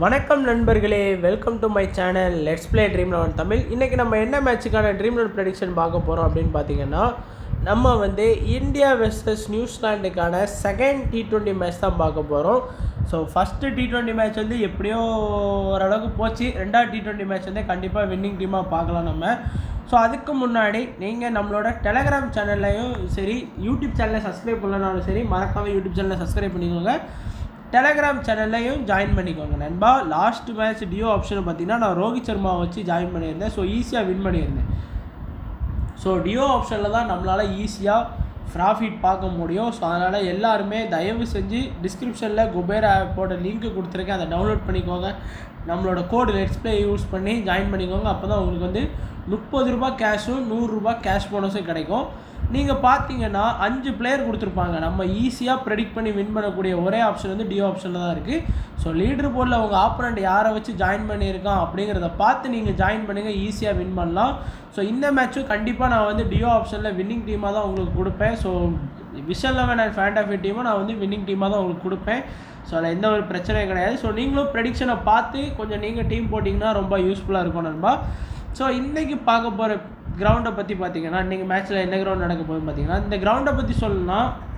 வணக்கம் நண்பர்களே welcome to my channel let's play Dream Eleven Tamil இன்றைக்கி நம்ம என்ன மேட்சுக்கான ட்ரீம் லெவன் ப்ரெடிக்ஷன் பார்க்க போகிறோம் அப்படின்னு பார்த்தீங்கன்னா நம்ம வந்து இந்தியா வெர்சஸ் நியூசிலாண்டுக்கான செகண்ட் டி டுவெண்ட்டி மேட்ச் தான் பார்க்க போகிறோம் so first T twenty match வந்து எப்படியோ ஓரளவுக்கு போச்சு ரெண்டாவது டி டுவெண்ட்டி மேட்ச் வந்து கண்டிப்பாக வின்னிங் டீமாக பார்க்கலாம் நம்ம ஸோ அதுக்கு முன்னாடி நீங்கள் நம்மளோட டெலகிராம் சேனல்லையும் சரி யூடியூப் சேனலை சப்ஸ்கிரைப் பண்ணலனாலும் சரி மறக்காமல் யூடியூப் சேனலை சப்ஸ்கிரைப் பண்ணிக்கோங்க டெலகிராம் சேனல்லையும் ஜாயின் பண்ணிக்கோங்க நண்பா லாஸ்ட் மேட்ச் டியோ ஆப்ஷன் பார்த்தீங்கன்னா நான் ரோஹித் சர்மாவை வச்சு ஜாயின் பண்ணியிருந்தேன் ஸோ ஈஸியாக வின் பண்ணியிருந்தேன் ஸோ டியோ ஆப்ஷனில் தான் நம்மளால் ஈஸியாக ப்ராஃபிட் பார்க்க முடியும் ஸோ அதனால் எல்லாருமே தயவு செஞ்சு டிஸ்கிரிப்ஷனில் குபேர் ஆப்போட லிங்க் கொடுத்துருக்கேன் அதை டவுன்லோட் பண்ணிக்கோங்க நம்மளோட கோடு லெட்ஸ் ப்ளே யூஸ் பண்ணி ஜாயின் பண்ணிக்கோங்க அப்போ தான் உங்களுக்கு வந்து முப்பது ரூபா கேஷும் நூறுரூபா கேஷ் போனஸும் கிடைக்கும் நீங்கள் பார்த்தீங்கன்னா அஞ்சு பிளேயர் கொடுத்துருப்பாங்க நம்ம ஈஸியாக ப்ரெடிக்ட் பண்ணி வின் பண்ணக்கூடிய ஒரே ஆப்ஷன் வந்து டியோ ஆப்ஷனில் தான் இருக்குது ஸோ லீடர் போர்டில் உங்கள் ஆப்போனண்ட் யாரை வச்சு ஜாயின் பண்ணியிருக்கான் அப்படிங்கிறத பார்த்து நீங்கள் ஜாயின் பண்ணுங்கள் ஈஸியாக வின் பண்ணலாம் ஸோ இந்த மேட்ச்சும் கண்டிப்பாக நான் வந்து டியோ ஆப்ஷனில் வின்னிங் டீமாக தான் உங்களுக்கு கொடுப்பேன் ஸோ விஷல் லெவன் அண்ட் ஃபேண்டாஃபி டீமும் நான் வந்து வின்னிங் டீமாக தான் உங்களுக்கு கொடுப்பேன் ஸோ அதில் எந்த ஒரு பிரச்சனையும் கிடையாது ஸோ நீங்களும் ப்ரெடிக்ஷனை பார்த்து கொஞ்சம் நீங்கள் டீம் போட்டிங்கன்னா ரொம்ப யூஸ்ஃபுல்லாக இருக்கும் நண்பா ஸோ இன்றைக்கி பார்க்க போகிற கிரவுண்டை பற்றி பார்த்தீங்கன்னா இன்றைக்கி மேட்ச்சில் என்ன கிரவுண்ட் நடக்க போகுதுன்னு பார்த்தீங்கன்னா இந்த கிரவுண்டை பற்றி சொல்லணும்னா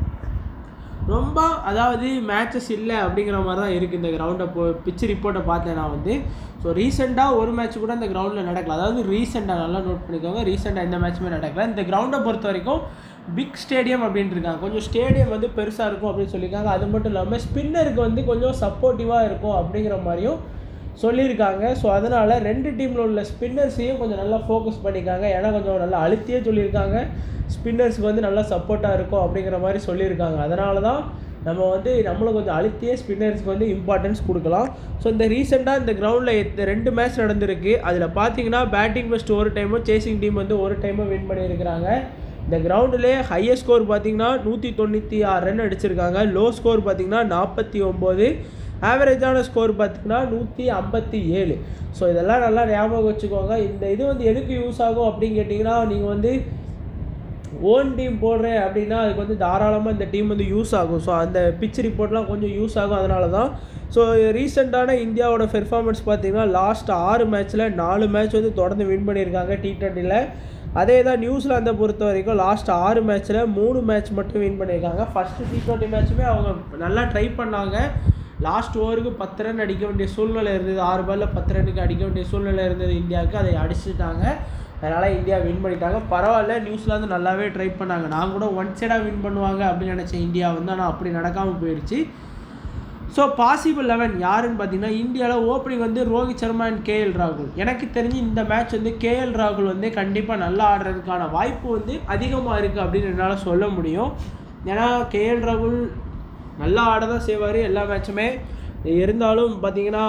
ரொம்ப அதாவது மேட்சஸ் இல்லை அப்படிங்கிற மாதிரி தான் இருக்குது இந்த கிரவுண்டை போ பிச் ரிப்போர்ட்டை பார்த்தேன் நான் வந்து ஸோ ரீசெண்டாக ஒரு மேட்ச் கூட இந்த கிரவுண்டில் நடக்கல அதாவது ரீசெண்டாக நல்லா நோட் பண்ணிக்கோங்க ரீசெண்டாக எந்த மேட்ச்சுமே நடக்கல இந்த கிரவுண்டை பொறுத்த வரைக்கும் பிக் ஸ்டேடியம் அப்படின்ட்டு இருக்காங்க கொஞ்சம் ஸ்டேடியம் வந்து பெருசாக இருக்கும் அப்படின்னு சொல்லியிருக்காங்க அது மட்டும் இல்லாமல் ஸ்பின்னருக்கு வந்து கொஞ்சம் சப்போர்ட்டிவாக இருக்கும் அப்படிங்கிற மாதிரியும் சொல்லியிருக்காங்க ஸோ அதனால் ரெண்டு டீமில் உள்ள ஸ்பின்னர்ஸையும் கொஞ்சம் நல்லா ஃபோக்கஸ் பண்ணியிருக்காங்க ஏன்னா கொஞ்சம் நல்லா அழுத்தியே சொல்லியிருக்காங்க ஸ்பின்னர்ஸ்க்கு வந்து நல்லா சப்போர்ட்டாக இருக்கும் அப்படிங்கிற மாதிரி சொல்லியிருக்காங்க அதனால தான் நம்ம வந்து நம்மளும் கொஞ்சம் அழுத்தியே ஸ்பின்னர்ஸ்க்கு வந்து இம்பார்ட்டன்ஸ் கொடுக்கலாம் ஸோ இந்த ரீசெண்டாக இந்த கிரவுண்டில் இந்த ரெண்டு மேட்ச் நடந்திருக்கு அதில் பார்த்தீங்கன்னா பேட்டிங் ஃபஸ்ட் ஒரு டைமும் சேசிங் டீம் வந்து ஒரு டைமும் வின் பண்ணியிருக்கிறாங்க இந்த கிரவுண்டிலே ஹையஸ்ட் ஸ்கோர் பார்த்தீங்கன்னா நூற்றி தொண்ணூற்றி ஆறு ரன் அடிச்சிருக்காங்க லோ ஸ்கோர் பார்த்தீங்கன்னா நாற்பத்தி ஒம்பது ஆவரேஜான ஸ்கோர் பார்த்தீங்கன்னா நூற்றி ஐம்பத்தி ஏழு ஸோ இதெல்லாம் நல்லா ஞாபகம் வச்சுக்கோங்க இந்த இது வந்து எதுக்கு யூஸ் ஆகும் அப்படின்னு கேட்டிங்கன்னா நீங்கள் வந்து ஓன் டீம் போடுறேன் அப்படின்னா அதுக்கு வந்து தாராளமாக இந்த டீம் வந்து யூஸ் ஆகும் ஸோ அந்த பிச் ரிப்போர்ட்லாம் கொஞ்சம் யூஸ் ஆகும் அதனால தான் ஸோ ரீசெண்டான இந்தியாவோட பெர்ஃபார்மன்ஸ் பார்த்தீங்கன்னா லாஸ்ட் ஆறு மேட்ச்சில் நாலு மேட்ச் வந்து தொடர்ந்து வின் பண்ணியிருக்காங்க டி ட்வெண்ட்டியில் அதே தான் நியூசிலாந்தை பொறுத்த வரைக்கும் லாஸ்ட் ஆறு மேட்ச்சில் மூணு மேட்ச் மட்டும் வின் பண்ணியிருக்காங்க ஃபஸ்ட்டு டி ட்வெண்ட்டி மேட்ச்சுமே அவங்க நல்லா ட்ரை பண்ணாங்க லாஸ்ட் ஓவருக்கு பத்து ரன் அடிக்க வேண்டிய சூழ்நிலை இருந்தது ஆறு பாலில் பத்து ரன்னுக்கு அடிக்க வேண்டிய சூழ்நிலை இருந்தது இந்தியாவுக்கு அதை அடிச்சுட்டாங்க அதனால் இந்தியா வின் பண்ணிட்டாங்க பரவாயில்ல நியூசிலாந்து நல்லாவே ட்ரை பண்ணாங்க நான் கூட ஒன் சைடாக வின் பண்ணுவாங்க அப்படின்னு நினச்சேன் இந்தியா வந்து ஆனால் அப்படி நடக்காமல் போயிடுச்சு ஸோ பாசிபிள் லெவன் யாருன்னு பார்த்தீங்கன்னா இந்தியாவில் ஓப்பனிங் வந்து ரோஹித் சர்மா அண்ட் கேஎல் ராகுல் எனக்கு தெரிஞ்சு இந்த மேட்ச் வந்து கேஎல் ராகுல் வந்து கண்டிப்பாக நல்லா ஆடுறதுக்கான வாய்ப்பு வந்து அதிகமாக இருக்குது அப்படின்னு என்னால் சொல்ல முடியும் ஏன்னா கேஎல் ராகுல் நல்லா ஆட தான் செய்வார் எல்லா மேட்சுமே இருந்தாலும் பார்த்தீங்கன்னா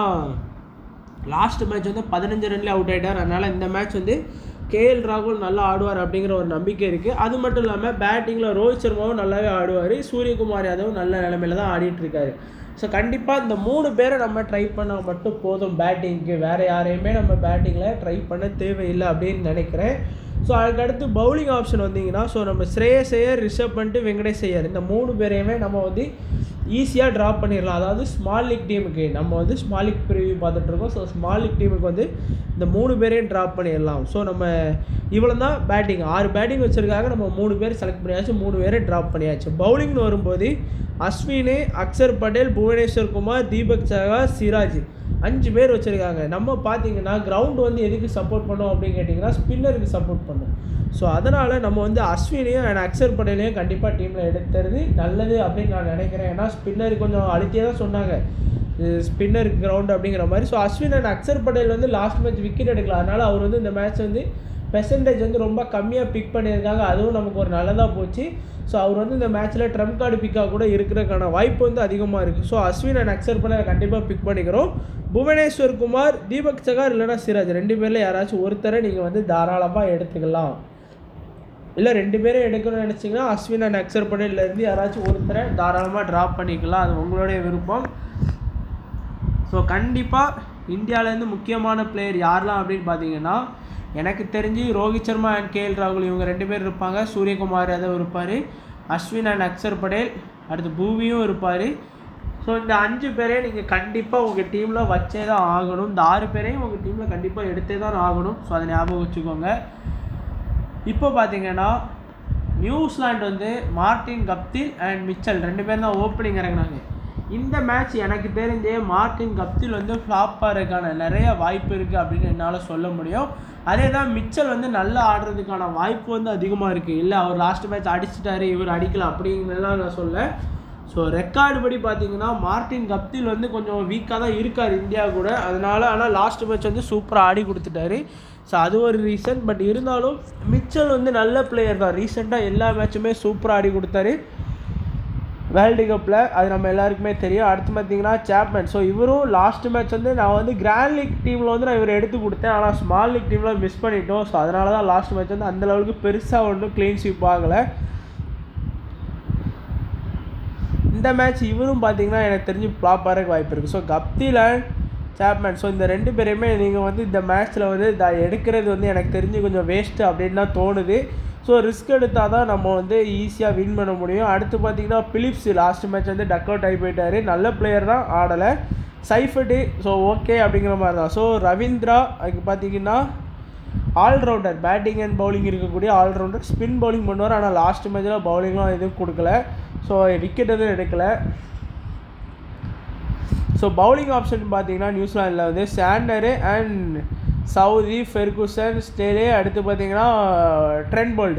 லாஸ்ட் மேட்ச் வந்து பதினஞ்சு ரன்லேயே அவுட் ஆகிட்டார் அதனால் இந்த மேட்ச் வந்து கேஎல் ராகுல் நல்லா ஆடுவார் அப்படிங்கிற ஒரு நம்பிக்கை இருக்குது அது மட்டும் இல்லாமல் பேட்டிங்கில் ரோஹித் சர்மாவும் நல்லாவே ஆடுவார் சூரியகுமார் யாதவும் நல்ல நிலமையில தான் ஆடிட்டுருக்காரு ஸோ கண்டிப்பாக இந்த மூணு பேரை நம்ம ட்ரை பண்ணால் மட்டும் போதும் பேட்டிங்க்கு வேறு யாரையுமே நம்ம பேட்டிங்கில் ட்ரை பண்ண தேவையில்லை அப்படின்னு நினைக்கிறேன் ஸோ அதுக்கடுத்து பவுலிங் ஆப்ஷன் வந்தீங்கன்னா ஸோ நம்ம ஸ்ரேயஸ் ஐயர் ரிஷப் பண்ணிட்டு வெங்கடேஷ் ஐயர் இந்த மூணு பேரையுமே நம்ம வந்து ஈஸியாக ட்ராப் பண்ணிடலாம் அதாவது ஸ்மால் லீக் டீமுக்கு நம்ம வந்து ஸ்மால் லீக் ப்ரிவியூ பார்த்துட்ருக்கோம் ஸோ ஸ்மால் லீக் டீமுக்கு வந்து இந்த மூணு பேரையும் ட்ராப் பண்ணிடலாம் ஸோ நம்ம இவ்வளோ தான் பேட்டிங் ஆறு பேட்டிங் வச்சுருக்காங்க நம்ம மூணு பேர் செலக்ட் பண்ணியாச்சு மூணு பேரை ட்ராப் பண்ணியாச்சு பவுலிங்னு வரும்போது அஸ்வினு அக்ஷர் பட்டேல் புவனேஸ்வர் குமார் தீபக் சகா சிராஜ் அஞ்சு பேர் வச்சுருக்காங்க நம்ம பார்த்தீங்கன்னா கிரவுண்ட் வந்து எதுக்கு சப்போர்ட் பண்ணோம் அப்படின்னு கேட்டிங்கன்னா ஸ்பின்னருக்கு சப்போர்ட் பண்ணும் ஸோ அதனால் நம்ம வந்து அஸ்வினையும் அண்ட் அக்ஷர் பட்டேலையும் கண்டிப்பாக டீமில் எடுத்துறது நல்லது அப்படின்னு நான் நினைக்கிறேன் ஏன்னா ஸ்பின்னர் கொஞ்சம் அழுத்தியே தான் சொன்னாங்க ஸ்பின்னர் கிரவுண்ட் அப்படிங்கிற மாதிரி ஸோ அஸ்வின் அண்ட் அக்ஷர் பட்டேல் வந்து லாஸ்ட் மேட்ச் விக்கெட் எடுக்கல அதனால் அவர் வந்து இந்த மேட்ச் வந்து பெர்சன்டேஜ் வந்து ரொம்ப கம்மியாக பிக் பண்ணியிருக்காங்க அதுவும் நமக்கு ஒரு நல்லதாக போச்சு ஸோ அவர் வந்து இந்த மேட்ச்சில் ட்ரம்ப் கார்டு பிக்காக கூட இருக்கிறதுக்கான வாய்ப்பு வந்து அதிகமாக இருக்குது ஸோ அஸ்வின் அண்ட் அக்ஷர் பட்டேல் கண்டிப்பாக பிக் பண்ணிக்கிறோம் புவனேஸ்வர் குமார் தீபக் சகார் இல்லைனா சிராஜ் ரெண்டு பேரில் யாராச்சும் ஒருத்தரை நீங்கள் வந்து தாராளமாக எடுத்துக்கலாம் இல்லை ரெண்டு பேரும் எடுக்கணும்னு நினச்சிங்கன்னா அஸ்வின் அண்ட் அக்ஷர் பட்டேல்லேருந்து யாராச்சும் ஒருத்தரை தாராளமாக ட்ராப் பண்ணிக்கலாம் அது உங்களுடைய விருப்பம் ஸோ கண்டிப்பாக இந்தியாவிலேருந்து முக்கியமான பிளேயர் யாரெல்லாம் அப்படின்னு பார்த்தீங்கன்னா எனக்கு தெரிஞ்சு ரோஹித் சர்மா அண்ட் கேஎல் ராகுல் இவங்க ரெண்டு பேர் இருப்பாங்க சூரியகுமார் யாதவ் இருப்பார் அஸ்வின் அண்ட் அக்ஷர் படேல் அடுத்து பூவியும் இருப்பார் ஸோ இந்த அஞ்சு பேரையும் நீங்கள் கண்டிப்பாக உங்கள் டீமில் வச்சே தான் ஆகணும் இந்த ஆறு பேரையும் உங்கள் டீமில் கண்டிப்பாக எடுத்தே தான் ஆகணும் ஸோ அதை ஞாபகம் வச்சுக்கோங்க இப்போ பார்த்தீங்கன்னா நியூசிலாந்து வந்து மார்டின் கப்தில் அண்ட் மிச்சல் ரெண்டு பேரும் தான் ஓப்பனிங் இறங்குனாங்க இந்த மேட்ச் எனக்கு தெரிஞ்சே மார்டின் கப்தில் வந்து ஃப்ளாப் ஆகிறதுக்கான நிறைய வாய்ப்பு இருக்குது அப்படின்னு என்னால் சொல்ல முடியும் அதே தான் மிச்சல் வந்து நல்லா ஆடுறதுக்கான வாய்ப்பு வந்து அதிகமாக இருக்குது இல்லை அவர் லாஸ்ட் மேட்ச் அடிச்சிட்டாரு இவர் அடிக்கல அப்படிங்கிறதெல்லாம் நான் சொல்ல ஸோ ரெக்கார்டு படி பார்த்தீங்கன்னா மார்டின் கப்தில் வந்து கொஞ்சம் வீக்காக தான் இருக்கார் இந்தியா கூட அதனால ஆனால் லாஸ்ட் மேட்ச் வந்து சூப்பராக ஆடி கொடுத்துட்டாரு ஸோ அது ஒரு ரீசன் பட் இருந்தாலும் மிச்சல் வந்து நல்ல பிளேயர் தான் ரீசெண்டாக எல்லா மேட்சுமே சூப்பராக ஆடி கொடுத்தாரு வேர்ல்டு கப்பில் அது நம்ம எல்லாருக்குமே தெரியும் அடுத்து பார்த்தீங்கன்னா சாப்மேன் ஸோ இவரும் லாஸ்ட் மேட்ச் வந்து நான் வந்து கிராண்ட் லீக் டீமில் வந்து நான் இவர் எடுத்து கொடுத்தேன் ஆனால் ஸ்மால் லீக் டீமில் மிஸ் பண்ணிட்டோம் ஸோ அதனால தான் லாஸ்ட் மேட்ச் வந்து அந்த லெவலுக்கு பெருசாக ஒன்றும் க்ளீன் ஸ்வீப் ஆகலை இந்த மேட்ச் இவரும் பார்த்தீங்கன்னா எனக்கு தெரிஞ்சு ஃப்ளாப் ஆகிறதுக்கு வாய்ப்பு இருக்குது ஸோ கப்தில் சாப்மேன் ஸோ இந்த ரெண்டு பேரையுமே நீங்கள் வந்து இந்த மேட்ச்சில் வந்து இதை எடுக்கிறது வந்து எனக்கு தெரிஞ்சு கொஞ்சம் வேஸ்ட்டு அப்படின்னு தான் தோணுது ஸோ ரிஸ்க் எடுத்தால் தான் நம்ம வந்து ஈஸியாக வின் பண்ண முடியும் அடுத்து பார்த்தீங்கன்னா பிலிப்ஸ் லாஸ்ட் மேட்ச் வந்து டக் அவுட் ஆகி போயிட்டார் நல்ல பிளேயர் தான் ஆடலை சைஃபட்டு ஸோ ஓகே அப்படிங்கிற மாதிரி தான் ஸோ ரவீந்திரா அதுக்கு பார்த்தீங்கன்னா ஆல்ரவுண்டர் பேட்டிங் அண்ட் பவுலிங் இருக்கக்கூடிய ஆல்ரவுண்டர் ஸ்பின் பவுலிங் பண்ணுவார் ஆனால் லாஸ்ட் மேட்ச்சில் பவுலிங்லாம் எதுவும் கொடுக்கல ஸோ விக்கெட் எதுவும் எடுக்கலை ஸோ பவுலிங் ஆப்ஷன் பார்த்தீங்கன்னா நியூசிலாண்டில் வந்து சாண்டரு அண்ட் சவுதி ஃபெர்குசன் ஸ்டேலே அடுத்து பார்த்தீங்கன்னா ட்ரெண்ட் போல்டு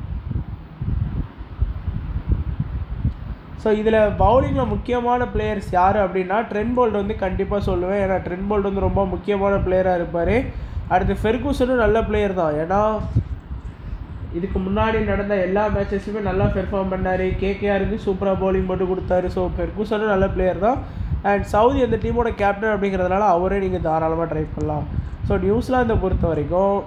ஸோ இதில் பவுலிங்கில் முக்கியமான பிளேயர்ஸ் யார் அப்படின்னா ட்ரெண்ட் போல்ட் வந்து கண்டிப்பாக சொல்லுவேன் ஏன்னா ட்ரெண்ட் போல்ட் வந்து ரொம்ப முக்கியமான பிளேயராக இருப்பார் அடுத்து ஃபெர்குசனும் நல்ல பிளேயர் தான் ஏன்னா இதுக்கு முன்னாடி நடந்த எல்லா மேட்சஸுமே நல்லா பெர்ஃபார்ம் பண்ணார் கேகேஆருக்கு சூப்பராக பவுலிங் போட்டு கொடுத்தாரு ஸோ ஃபெர்குசனும் நல்ல பிளேயர் தான் அண்ட் சவுதி அந்த டீமோட கேப்டன் அப்படிங்கிறதுனால அவரே நீங்கள் தாராளமாக ட்ரை பண்ணலாம் ஸோ நியூசிலாந்தை பொறுத்த வரைக்கும்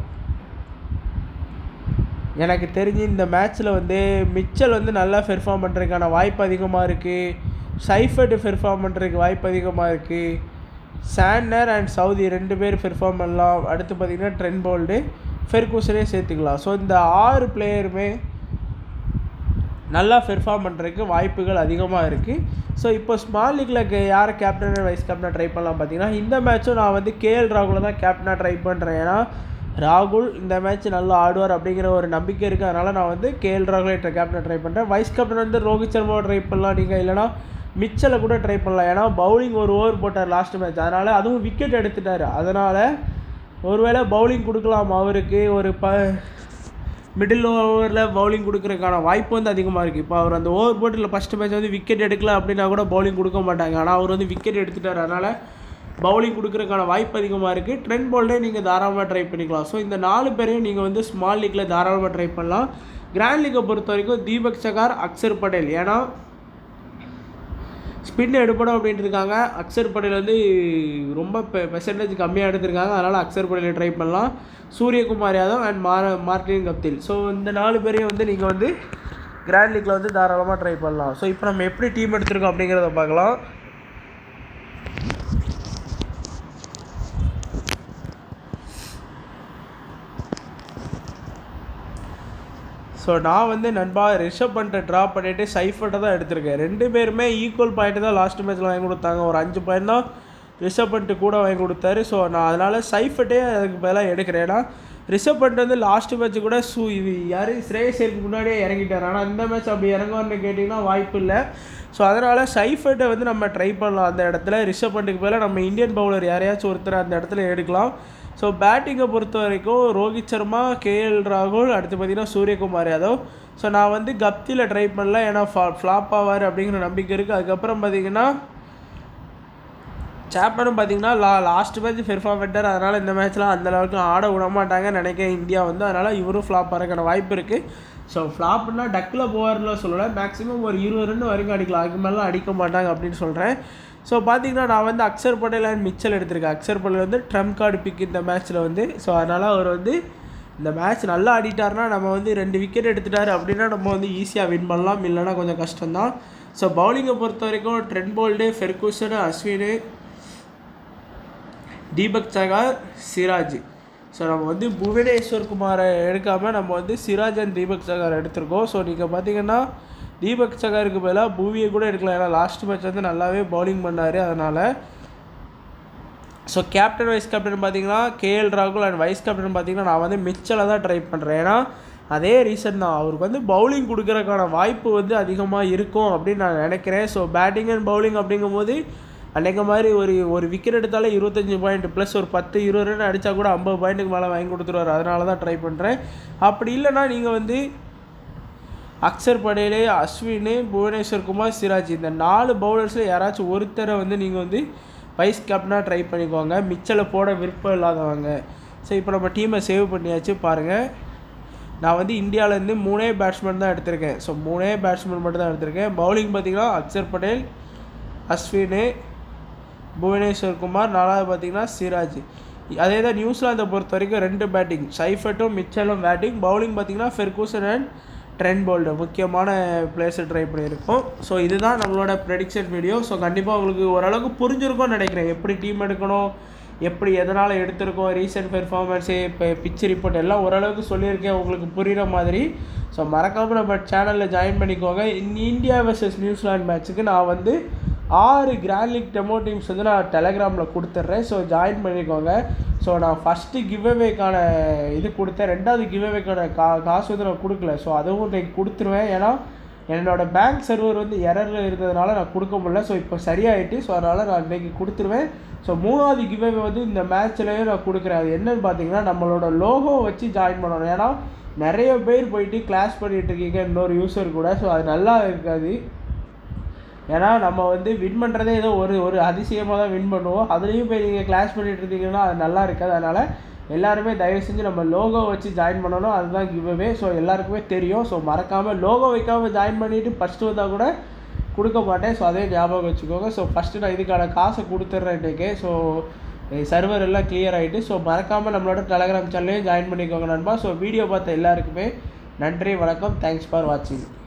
எனக்கு தெரிஞ்சு இந்த மேட்ச்சில் வந்து மிச்சல் வந்து நல்லா பெர்ஃபார்ம் பண்ணுறதுக்கான வாய்ப்பு அதிகமாக இருக்குது சைஃபர்ட் பெர்ஃபார்ம் பண்ணுறதுக்கு வாய்ப்பு அதிகமாக இருக்குது சாண்டர் அண்ட் சவுதி ரெண்டு பேர் பெர்ஃபார்ம் பண்ணலாம் அடுத்து பார்த்திங்கன்னா ட்ரெண்ட் போல்டு ஃபெர்கூசனே சேர்த்துக்கலாம் ஸோ இந்த ஆறு பிளேயருமே நல்லா பெர்ஃபார்ம் பண்ணுறதுக்கு வாய்ப்புகள் அதிகமாக இருக்குது ஸோ இப்போ ஸ்மால் லீக்கில் யாரை கேப்டன் வைஸ் கேப்டனாக ட்ரை பண்ணலாம் பார்த்தீங்கன்னா இந்த மேட்ச்சும் நான் வந்து கேஎல் ராகுலை தான் கேப்டனாக ட்ரை பண்ணுறேன் ஏன்னா ராகுல் இந்த மேட்ச் நல்லா ஆடுவார் அப்படிங்கிற ஒரு நம்பிக்கை இருக்குது அதனால் நான் வந்து கேஎல் ராகுலை கேப்டனாக ட்ரை பண்ணுறேன் வைஸ் கேப்டன் வந்து ரோஹித் சர்மாவை ட்ரை பண்ணலாம் நீங்கள் இல்லைனா மிச்சலை கூட ட்ரை பண்ணலாம் ஏன்னா பவுலிங் ஒரு ஓவர் போட்டார் லாஸ்ட் மேட்ச் அதனால் அதுவும் விக்கெட் எடுத்துட்டார் அதனால் ஒருவேளை பவுலிங் கொடுக்கலாம் அவருக்கு ஒரு ப மிடில் ஓவரில் பவுலிங் கொடுக்குறதுக்கான வாய்ப்பு வந்து அதிகமாக இருக்குது இப்போ அவர் அந்த ஓவர் போட்டில் ஃபஸ்ட்டு மேட்ச் வந்து விக்கெட் எடுக்கல அப்படின்னா கூட பவுலிங் கொடுக்க மாட்டாங்க ஆனால் அவர் வந்து விக்கெட் எடுத்துட்டார் அதனால் பவுலிங் கொடுக்குறதுக்கான வாய்ப்பு அதிகமாக இருக்குது ட்ரெண்ட் போல்டே நீங்கள் தாராளமாக ட்ரை பண்ணிக்கலாம் ஸோ இந்த நாலு பேரையும் நீங்கள் வந்து ஸ்மால் லீக்கில் தாராளமாக ட்ரை பண்ணலாம் கிராண்ட் லீக்கை பொறுத்த வரைக்கும் தீபக் சகார் அக்ஷர் பட்டேல் ஏன்னா ஸ்பின் எடுப்படும் அப்படின்ட்டு இருக்காங்க அக்ஷர் பட்டேல் வந்து ரொம்ப பெர்சன்டேஜ் கம்மியாக எடுத்திருக்காங்க அதனால் அக்ஷர் பட்டேலை ட்ரை பண்ணலாம் சூரியகுமார் யாதவ் அண்ட் மார மார்டின் கப்தில் ஸோ இந்த நாலு பேரையும் வந்து நீங்கள் வந்து கிராண்ட் லீக்கில் வந்து தாராளமாக ட்ரை பண்ணலாம் ஸோ இப்போ நம்ம எப்படி டீம் எடுத்திருக்கோம் அப்படிங்கிறத பார்க்கலாம் ஸோ நான் வந்து நண்பா ரிஷப் பண்ணிட்டு ட்ராப் பண்ணிவிட்டு சைஃபர்ட்டை தான் எடுத்திருக்கேன் ரெண்டு பேருமே ஈக்குவல் பாயிண்ட் தான் லாஸ்ட் மேட்ச்சில் வாங்கி கொடுத்தாங்க ஒரு அஞ்சு பாயிண்ட் தான் ரிஷப் பண்ணிட்டு கூட வாங்கி கொடுத்தாரு ஸோ நான் அதனால் சைஃபர்ட்டே அதுக்கு பதிலாக எடுக்கிறேன் ஏன்னா ரிஷப் பண்ணிட்டு வந்து லாஸ்ட் மேட்ச் கூட சூ இது யார் ஸ்ரேயஸ் ஐயருக்கு முன்னாடியே இறங்கிட்டார் ஆனால் இந்த மேட்ச் அப்படி இறங்குவார்னு கேட்டிங்கன்னா வாய்ப்பு இல்லை ஸோ அதனால் சைஃபர்ட்டை வந்து நம்ம ட்ரை பண்ணலாம் அந்த இடத்துல ரிஷப் பண்ணிட்டு பதிலாக நம்ம இந்தியன் பவுலர் யாரையாச்சும் ஒருத்தர் அந்த இடத்துல எடுக்கலாம் ஸோ பேட்டிங்கை பொறுத்த வரைக்கும் ரோஹித் சர்மா கேஎல் ராகுல் அடுத்து பார்த்தீங்கன்னா சூரியகுமார் யாதவ் ஸோ நான் வந்து கப்தியில் ட்ரை பண்ணல ஏன்னா ஃபா ஃப்ளாப் ஆவார் அப்படிங்கிற நம்பிக்கை இருக்குது அதுக்கப்புறம் பார்த்தீங்கன்னா சாப்மனும் பார்த்தீங்கன்னா லா லாஸ்ட் மேட்ச் பெர்ஃபார்ம் பண்ணிட்டார் அதனால் இந்த மேட்ச்லாம் அந்த அளவுக்கு ஆட விட மாட்டாங்க நினைக்கிறேன் இந்தியா வந்து அதனால் இவரும் ஃப்ளாப் ஆகிறதுக்கான வாய்ப்பு இருக்குது ஸோ ஃப்ளாப்னா டக்கில் போவார்ல சொல்லலை மேக்ஸிமம் ஒரு இருபது ரன் வரைக்கும் அடிக்கலாம் அதுக்கு மேலே அடிக்க மாட்டாங்க அப்படின்னு சொல்கிறேன் ஸோ பார்த்தீங்கன்னா நான் வந்து அக்ஷர் பட்டேல் அண்ட் மிச்சல் எடுத்திருக்கேன் அக்ஷர் பட்டேல் வந்து ட்ரம் கார்டு பிக் இந்த மேட்ச்சில் வந்து ஸோ அதனால் அவர் வந்து இந்த மேட்ச் நல்லா ஆடிட்டார்னா நம்ம வந்து ரெண்டு விக்கெட் எடுத்துட்டார் அப்படின்னா நம்ம வந்து ஈஸியாக வின் பண்ணலாம் இல்லைனா கொஞ்சம் கஷ்டம்தான் ஸோ பவுலிங்கை பொறுத்த வரைக்கும் Trent Boult Ferguson Ashwin Deepak Chahar Siraj so நம்ம வந்து புவனேஸ்வர் குமாரை எடுக்காமல் நம்ம வந்து சிராஜ் அண்ட் தீபக் சகார் எடுத்திருக்கோம் ஸோ நீங்கள் பார்த்தீங்கன்னா தீபக் சகாருக்கு பதிலாக பூவியை கூட எடுக்கலாம் ஏன்னா லாஸ்ட் மேட்ச் வந்து நல்லாவே பவுலிங் பண்ணார் அதனால் ஸோ கேப்டன் வைஸ் கேப்டன் பார்த்தீங்கன்னா கேஎல் ராகுல் அண்ட் வைஸ் கேப்டன் பார்த்தீங்கன்னா நான் வந்து மிச்சலை தான் ட்ரை பண்ணுறேன் ஏன்னா அதே ரீசன் தான் அவருக்கு வந்து பவுலிங் கொடுக்கறதுக்கான வாய்ப்பு வந்து அதிகமாக இருக்கும் அப்படின்னு நான் நினைக்கிறேன் ஸோ பேட்டிங் அண்ட் பவுலிங் அப்படிங்கும்போது அன்றைக்கு மாதிரி ஒரு ஒரு விக்கெட் எடுத்தாலே இருபத்தஞ்சி பாயிண்ட் ப்ளஸ் ஒரு பத்து இருபது ரன் அடித்தா கூட ஐம்பது பாயிண்ட்டுக்கு மேலே வாங்கி கொடுத்துருவார் அதனால தான் ட்ரை பண்ணுறேன் அப்படி இல்லைன்னா நீங்கள் வந்து அக்சர் படேல் அஸ்வின் புவனேஸ்வர் குமார் சிராஜ் இந்த நாலு பவுலர்ஸில் யாராச்சும் ஒருத்தரை வந்து நீங்கள் வந்து வைஸ் கேப்டனாக ட்ரை பண்ணிக்கோங்க மிச்சலை போட விருப்பம் இல்லாதவங்க ஸோ இப்போ நம்ம டீமை சேவ் பண்ணியாச்சு பாருங்கள் நான் வந்து இந்தியாவிலேருந்து மூணே பேட்ஸ்மேன் தான் எடுத்திருக்கேன் ஸோ மூணே பேட்ஸ்மேன் மட்டும் தான் எடுத்திருக்கேன் பவுலிங் பார்த்தீங்கன்னா அக்சர் படேல் அஸ்வின் புவனேஸ்வர் குமார் நாலாவது பார்த்தீங்கன்னா சிராஜ் அதே தான் நியூசிலாந்தை பொறுத்த வரைக்கும் ரெண்டு பேட்டிங் சைஃபர்ட்டும் மிச்சலும் பேட்டிங் பவுலிங் பார்த்தீங்கன்னா ஃபெர்கூசன் அண்ட் ட்ரெண்ட் போல்டு முக்கியமான பிளேஸை ட்ரை பண்ணியிருக்கோம் ஸோ இதுதான் நம்மளோட ப்ரெடிக்ஷன் வீடியோ ஸோ கண்டிப்பாக உங்களுக்கு ஓரளவுக்கு புரிஞ்சிருக்கும்னு நினைக்கிறேன் எப்படி டீம் எடுக்கணும் எப்படி எதனால் எடுத்திருக்கோம் ரீசெண்ட் பெர்ஃபார்மன்ஸு இப்போ பிச் ரிப்போர்ட் எல்லாம் ஓரளவுக்கு சொல்லியிருக்கேன் உங்களுக்கு புரிகிற மாதிரி ஸோ மறக்காமல் நம்ம சேனலில் ஜாயின் பண்ணிக்கோங்க இந்த இந்தியா வர்சஸ் நியூசிலாந்து மேட்ச்சுக்கு நான் வந்து ஆறு கிராண்ட் லீக் டெமோ டீம்ஸ் வந்து நான் டெலகிராமில் கொடுத்துட்றேன் ஸோ ஜாயின் பண்ணிக்கோங்க ஸோ நான் ஃபஸ்ட்டு கிவ்அவேக்கான இது கொடுத்தேன் ரெண்டாவது கிவ்அவேக்கான கா காசு வந்து நான் கொடுக்கல ஸோ அதுவும் இன்னைக்கு கொடுத்துருவேன் ஏன்னா என்னோட பேங்க் சர்வர் வந்து எரரில் இருந்ததுனால நான் கொடுக்க முடியல ஸோ இப்போ சரியாயிட்டு ஸோ அதனால் நான் இன்றைக்கி கொடுத்துருவேன் ஸோ மூணாவது கிவ்அவே வந்து இந்த மேட்ச்லேயும் நான் கொடுக்குறேன் அது என்னன்னு பார்த்தீங்கன்னா நம்மளோட லோகோ வச்சு ஜாயின் பண்ணணும் ஏன்னா நிறைய பேர் போயிட்டு கிளாஸ் பண்ணிகிட்டு இருக்கீங்க இன்னொரு யூஸர் கூட ஸோ அது நல்லா இருக்காது ஏன்னா நம்ம வந்து வின் பண்ணுறதே ஏதோ ஒரு ஒரு அதிசயமாக தான் வின் பண்ணுவோம் அதுலேயும் போய் நீங்கள் கிளாஸ் பண்ணிட்டு இருந்தீங்கன்னா அது நல்லா இருக்காது அதனால் எல்லாருமே தயவு செஞ்சு நம்ம லோகோ வச்சு ஜாயின் பண்ணணும் அதுதான் கிவ்அவே ஸோ எல்லாருக்குமே தெரியும் ஸோ மறக்காமல் லோகோ வைக்காமல் ஜாயின் பண்ணிவிட்டு ஃபஸ்ட்டு வந்தால் கூட கொடுக்க மாட்டேன் ஸோ அதே ஞாபகம் வச்சுக்கோங்க ஸோ ஃபஸ்ட்டு நான் இதுக்கான காசை கொடுத்துட்றேன் இன்றைக்கி ஸோ சர்வர் எல்லாம் கிளியர் ஆகிட்டு ஸோ மறக்காமல் நம்மளோட டெலகிராம் சேனல்லையும் ஜாயின் பண்ணிக்கோங்க நண்பா ஸோ வீடியோ பார்த்த எல்லாருக்குமே நன்றி வணக்கம் தேங்க்ஸ் ஃபார் வாட்சிங்